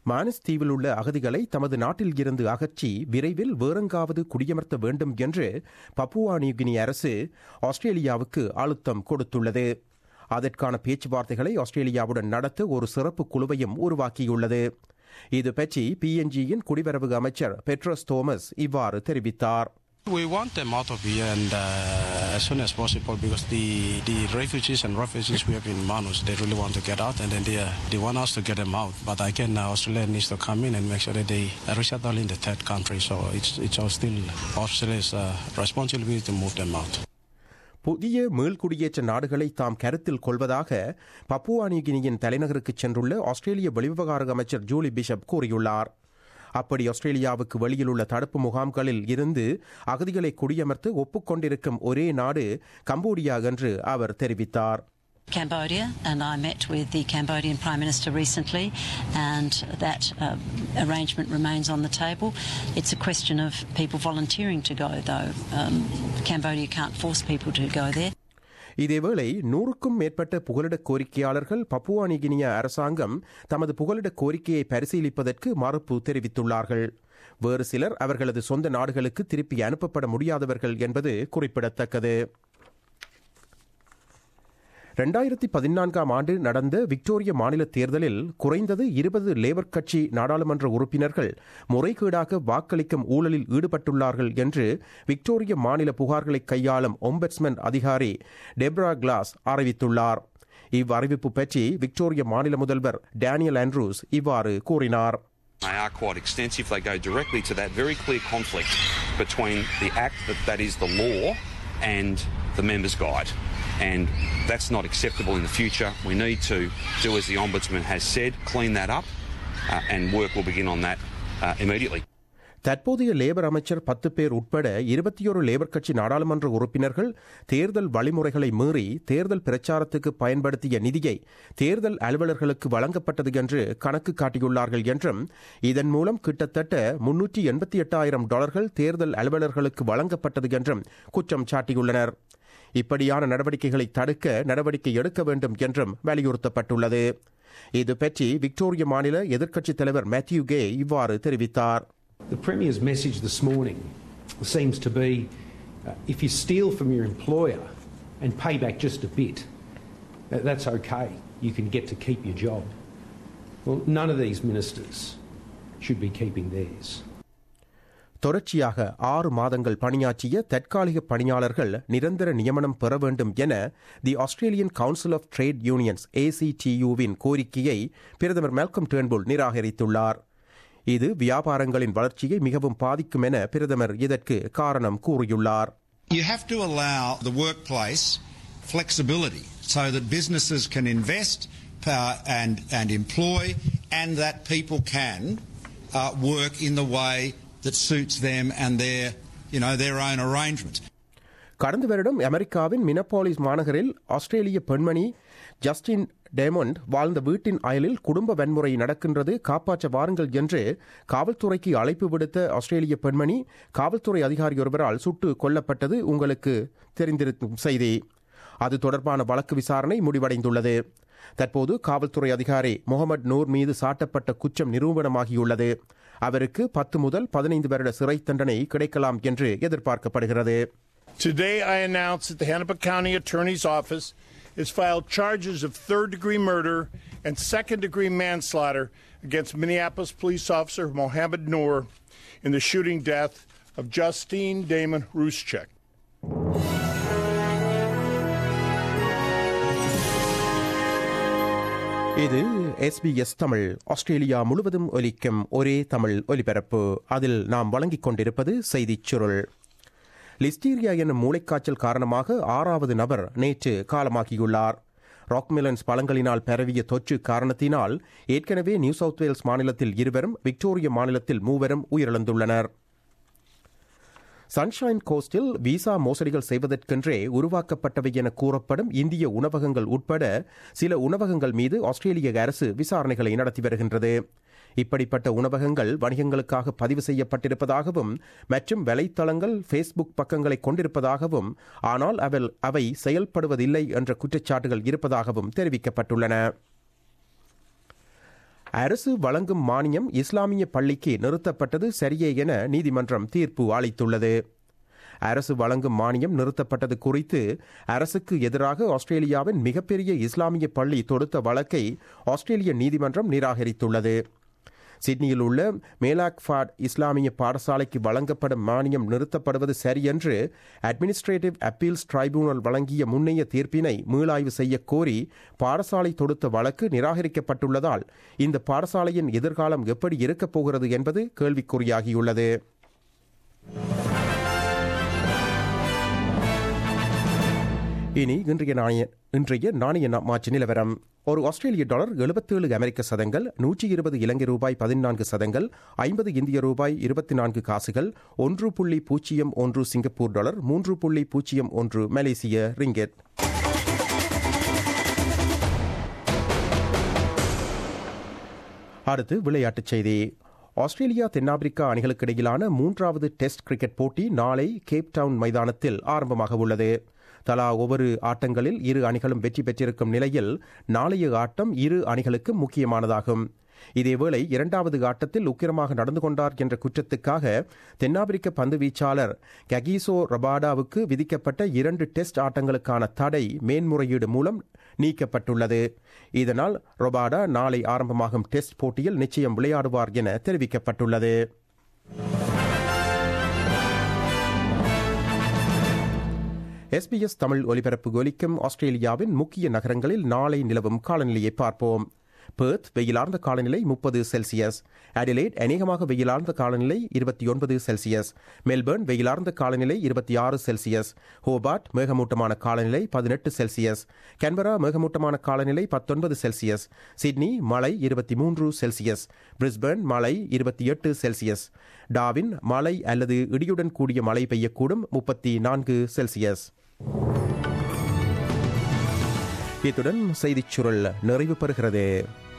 மானஸ் தீவில் உள்ள அகதிகளை தமது நாட்டில் இருந்து அகற்றி விரைவில் வேறெங்காவது குடியமர்த்த வேண்டும் என்று பப்புவா நியூகினி அரசு ஆஸ்திரேலியாவுக்கு அழுத்தம் கொடுத்துள்ளது அதற்கான பேச்சுவார்த்தைகளை ஆஸ்திரேலியாவுடன் நடத்த ஒரு சிறப்பு குழுவையும் உருவாக்கியுள்ளது இது பற்றி பிஎன்ஜியின் குடிவரவு அமைச்சர் பெட்ரோஸ் தோமஸ் இவ்வாறு தெரிவித்தார் We want them out of here and uh, as soon as possible because the, the refugees and refugees we have in Manus, they really want to get out and then they, uh, they want us to get them out. But again, uh, Australia needs to come in and make sure that they resettle in the third country. So it's, it's all still Australia's uh, responsibility to move them out. புதிய மீள்குடியேற்ற நாடுகளை தாம் கருத்தில் கொள்வதாக Papua நியூகினியின் தலைநகருக்கு சென்றுள்ள ஆஸ்திரேலிய வெளிவிவகார அமைச்சர் Julie bishop கூறியுள்ளார் அப்படி ஆஸ்திரேலியாவுக்கு வெளியில் உள்ள தடுப்பு முகாம்களில் இருந்து அகதிகளை குடியமர்த்து ஒப்புக்கொண்டிருக்கும் ஒரே நாடு கம்போடியா என்று அவர் தெரிவித்தார் Cambodia, and I met with the Cambodian Prime Minister recently, and that uh, arrangement remains on the table. It's a question of people volunteering to go, though. Um, Cambodia can't force people to go there. இதேவேளை நூறுக்கும் மேற்பட்ட புகலிட கோரிக்கையாளர்கள் Papua நிகினியா அரசாங்கம் தமது புகலிட கோரிக்கையை பரிசீலிப்பதற்கு மறுப்பு தெரிவித்துள்ளார்கள் வேறு சிலர் அவர்களது சொந்த நாடுகளுக்கு திருப்பி அனுப்பப்பட முடியாதவர்கள் என்பது குறிப்பிடத்தக்கது ரெண்டாயிரத்தி பதினான்காம் ஆண்டு நடந்த விக்டோரிய மாநில தேர்தலில் குறைந்தது இருபது லேபர் கட்சி நாடாளுமன்ற உறுப்பினர்கள் முறைகேடாக வாக்களிக்கும் ஊழலில் ஈடுபட்டுள்ளார்கள் என்று விக்டோரிய மாநில புகார்களை கையாளும் ஒம்பட்ஸ்மென் அதிகாரி டெப்ரா கிளாஸ் அறிவித்துள்ளார் இவ்வறிவிப்பு பற்றி விக்டோரிய மாநில முதல்வர் டேனியல் ஆண்ட்ரூஸ் இவ்வாறு கூறினார் They are quite extensive. They go directly to that very clear conflict between the act that, that is the law and the member's guide. And that's not acceptable in the future. We need to do as the Ombudsman has said, clean that up, uh, and work will begin on that uh, immediately. தற்போதைய labour அமைச்சர் பத்து பேர் உட்பட இருபத்தியோரு labour கட்சி நாடாளுமன்ற உறுப்பினர்கள் தேர்தல் வழிமுறைகளை மீறி தேர்தல் பிரச்சாரத்துக்கு பயன்படுத்திய நிதியை தேர்தல் அலுவலர்களுக்கு வழங்கப்பட்டது என்று கணக்கு காட்டியுள்ளார்கள் என்றும் இதன் மூலம் கிட்டத்தட்ட முன்னூற்றி எண்பத்தி எட்டாயிரம் டாலர்கள் தேர்தல் அலுவலர்களுக்கு வழங்கப்பட்டது என்றும் குற்றம் சாட்டியுள்ளனர் இப்படியான நடவடிக்கைகளை தடுக்க நடவடிக்கை எடுக்க வேண்டும் என்றும் வலியுறுத்தப்பட்டுள்ளது இது பற்றி விக்டோரிய மாநில எதிர்க்கட்சித் தலைவர் மேத்யூ கே இவ்வாறு தெரிவித்தார் The Premier's message this morning seems to be uh, if you steal from your employer and pay back just a bit, uh, that's okay. You can get to keep your job. Well, none of these ministers should be keeping theirs. தொடர்ச்சியாக ஆறு மாதங்கள் பணியாற்றிய தற்காலிக பணியாளர்கள் நிரந்தர நியமனம் பெற வேண்டும் என the Australian council of trade unions ஏசிடியூவின் கோரிக்கையை பிரதமர் மெல்கம் டேர்ன்புல் நிராகரித்துள்ளார் இது வியாபாரங்களின் வளர்ச்சியை மிகவும் பாதிக்கும் என பிரதமர் இதற்கு காரணம் கூறியுள்ளார் You have to allow the workplace flexibility so that businesses can invest uh, and, and employ and that people can uh, work in the way that suits them and their, you know, their own arrangements. கடந்த வருடம் அமெரிக்காவின் மினப்பாலிஸ் மாநகரில் ஆஸ்திரேலிய பெண்மணி Justin diamond வாழ்ந்த வீட்டின் அயலில் குடும்ப வன்முறை நடக்கின்றது காப்பாற்ற வாருங்கள் என்று காவல்துறைக்கு அழைப்பு விடுத்த ஆஸ்திரேலிய பெண்மணி காவல்துறை அதிகாரி ஒருவரால் சுட்டு கொல்லப்பட்டது உங்களுக்கு தெரிந்திருக்கும் செய்தி அது தொடர்பான வழக்கு விசாரணை முடிவடைந்துள்ளது தற்போது காவல்துறை அதிகாரி முகமது நூர் மீது சாட்டப்பட்ட குற்றம் நிரூபணமாகியுள்ளது அவருக்கு பத்து முதல் பதினைந்து வருட சிறை தண்டனை கிடைக்கலாம் என்று எதிர்பார்க்கப்படுகிறது Today, I announce that the Hennepin County Attorney's Office has filed charges of third degree murder and second degree manslaughter against Minneapolis police officer Mohammed Noor in the shooting death of Justine Damon Ruschek. இது SBS Tamil Australia முழுவதும் ஒலிக்கும் ஒரே தமிழ் ஒலிபரப்பு அதில் நாம் வழங்கிக் கொண்டிருப்பது செய்திச் சுருள் லிஸ்டீரியா என்னும் மூளைக்காய்ச்சல் காரணமாக ஆறாவது நபர் நேற்று காலமாகியுள்ளார் ராக்மிலன்ஸ் பழங்களினால் பரவிய தொற்று காரணத்தினால் ஏற்கனவே நியூ சவுத் வேல்ஸ் மாநிலத்தில் இருவரும் விக்டோரிய மாநிலத்தில் மூவரும் உயிரிழந்துள்ளனர் சன்ஷைன் கோஸ்டில் விசா மோசடிகள் செய்வதற்கென்றே உருவாக்கப்பட்டவை என கூறப்படும் இந்திய உணவகங்கள் உட்பட சில உணவகங்கள் மீது ஆஸ்திரேலிய அரசு விசாரணைகளை நடத்தி வருகின்றது இப்படிப்பட்ட உணவகங்கள் வணிகங்களுக்காக பதிவு செய்யப்பட்டிருப்பதாகவும் மற்றும் வலைத்தளங்கள் ஃபேஸ்புக் பக்கங்களை கொண்டிருப்பதாகவும் ஆனால் அவை அவை செயல்படுவதில்லை என்ற குற்றச்சாட்டுகள் இருப்பதாகவும் தெரிவிக்கப்பட்டுள்ளன அரசு வழங்கும் மானியம் இஸ்லாமிய பள்ளிக்கு நிறுத்தப்பட்டது சரியே என நீதிமன்றம் தீர்ப்பு அளித்துள்ளது அரசு வழங்கும் மானியம் நிறுத்தப்பட்டது குறித்து அரசுக்கு எதிராக ஆஸ்திரேலியாவின் மிகப்பெரிய இஸ்லாமிய பள்ளி தொடுத்த வழக்கை ஆஸ்திரேலிய நீதிமன்றம் நிராகரித்துள்ளது சிட்னியில் உள்ள மேலாக்ஃபாட் இஸ்லாமிய பாடசாலைக்கு வழங்கப்படும் மானியம் நிறுத்தப்படுவது சரியென்று அட்மினிஸ்ட்ரேட்டிவ் அப்பீல்ஸ் டிரைபூனல் வழங்கிய முன்னைய தீர்ப்பினை மீளாய்வு செய்ய கோரி பாடசாலை தொடுத்த வழக்கு நிராகரிக்கப்பட்டுள்ளதால் இந்த பாடசாலையின் எதிர்காலம் எப்படி இருக்கப் போகிறது என்பது கேள்விக்குறியாகியுள்ளது இனி இன்றைய நாணய இன்றைய நாணய மாற்று நிலவரம் ஒரு ஆஸ்திரேலிய டாலர் எழுபத்தேழு அமெரிக்க சதங்கள் நூற்றி இருபது இலங்கை ரூபாய் பதினான்கு சதங்கள் ஐம்பது இந்திய ரூபாய் இருபத்தி நான்கு காசுகள் ஒன்று புள்ளி பூஜ்ஜியம் ஒன்று சிங்கப்பூர் டாலர் மூன்று புள்ளி பூஜ்ஜியம் ஒன்று மலேசிய ரிங்கெட் அடுத்து விளையாட்டுச் செய்தி ஆஸ்திரேலியா தென்னாப்பிரிக்கா அணிகளுக்கு இடையிலான மூன்றாவது டெஸ்ட் கிரிக்கெட் போட்டி நாளை கேப் டவுன் மைதானத்தில் ஆரம்பமாக உள்ளது தலா ஒவ்வொரு ஆட்டங்களில் இரு அணிகளும் வெற்றி பெற்றிருக்கும் நிலையில் நாளைய ஆட்டம் இரு அணிகளுக்கும் முக்கியமானதாகும் இதேவேளை இரண்டாவது ஆட்டத்தில் உக்கிரமாக நடந்து கொண்டார் என்ற குற்றத்துக்காக தென்னாப்பிரிக்க பந்து வீச்சாளர் ககீசோ ரபாடாவுக்கு விதிக்கப்பட்ட இரண்டு டெஸ்ட் ஆட்டங்களுக்கான தடை மேன்முறையீடு மூலம் நீக்கப்பட்டுள்ளது இதனால் ரொபாடா நாளை ஆரம்பமாகும் டெஸ்ட் போட்டியில் நிச்சயம் விளையாடுவார் என தெரிவிக்கப்பட்டுள்ளது எஸ்பிஎஸ் தமிழ் ஒலிபரப்பு ஒலிக்கும் ஆஸ்திரேலியாவின் முக்கிய நகரங்களில் நாளை நிலவும் காலநிலையை பார்ப்போம் பெர்த் வெயிலார்ந்த காலநிலை முப்பது செல்சியஸ் அடிலைட் அநேகமாக வெயிலார்ந்த காலநிலை இருபத்தி ஒன்பது செல்சியஸ் மெல்பர்ன் வெயிலார்ந்த காலநிலை இருபத்தி ஆறு செல்சியஸ் ஹோபார்ட் மேகமூட்டமான காலநிலை பதினெட்டு செல்சியஸ் கன்பரா மேகமூட்டமான காலநிலை பத்தொன்பது செல்சியஸ் சிட்னி மழை இருபத்தி மூன்று செல்சியஸ் பிரிஸ்பர்ன் மழை இருபத்தி எட்டு செல்சியஸ் டாவின் மழை அல்லது இடியுடன் கூடிய மழை பெய்யக்கூடும் முப்பத்தி நான்கு செல்சியஸ் இத்துடன் செய்திச் சுருள் நிறைவு பெறுகிறது